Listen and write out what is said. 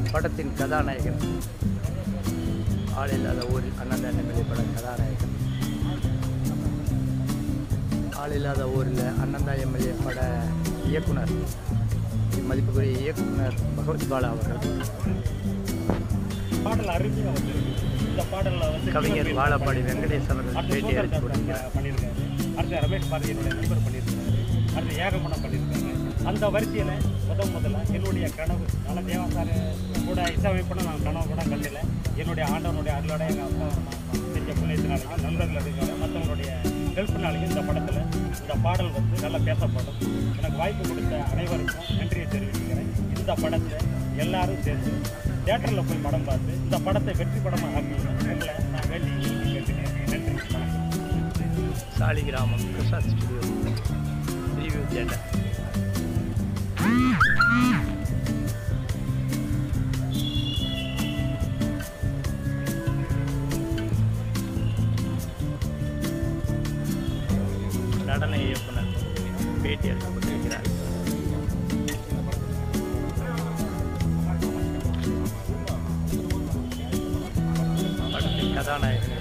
படத்தின் கதாநாயகன் ஆள் இல்லாத ஊரில் அண்ணன் எம்எல்ஏ பட கதாநாயகன் ஆள் இல்லாத ஊரில் அண்ணந்தா எம்எல்ஏ பட இயக்குனர் மதிப்புக்குரிய இயக்குனர் பகவத் பாலா அவர்கள் பாடல் அருமையாக வந்திருக்கு இந்த பாடலில் வந்து கவிஞர் வாழப்பாடி வெங்கடேஷ் அவர்கள் அடுத்து பேட்டி சோதர் அளித்து தாஸ் கொடுக்கிறார் பண்ணியிருக்காரு அடுத்து ரமேஷ் பாரதி என்னுடைய நண்பர் பண்ணியிருக்காரு அடுத்து ஏகமனம் பண்ணியிருக்காங்க அந்த வரிசையில் முத முதல்ல என்னுடைய கனவு நல்ல தேவசார கூட இசையமைப்புன்னு நான் கனவு கூட கண்டில்லை என்னுடைய ஆண்டவனுடைய அருளோட எங்கள் அப்பா அம்மா செஞ்ச புண்ணியத்தினாலையும் நண்பர்கள் இருக்கிற மற்றவங்களுடைய ஹெல்ப்னாலையும் இந்த படத்தில் இந்த பாடல் வந்து நல்லா பேசப்படும் எனக்கு வாய்ப்பு கொடுத்த அனைவருக்கும் நன்றியை தெரிவிக்கிறேன் இந்த படத்தை எல்லாரும் சேர்ந்து தேட்டரில் போய் படம் பார்த்து இந்த படத்தை வெற்றி படமாக ஆக்கி உங்களை நான் வேண்டி கேட்டுக்கிறேன் நன்றி வணக்கம் Saligramam Prasad studio review theatre நடன இயக்குனர் பேட்டி அளித்துக் கொண்டிருக்கிறார் படத்தின் கதாநாயகன்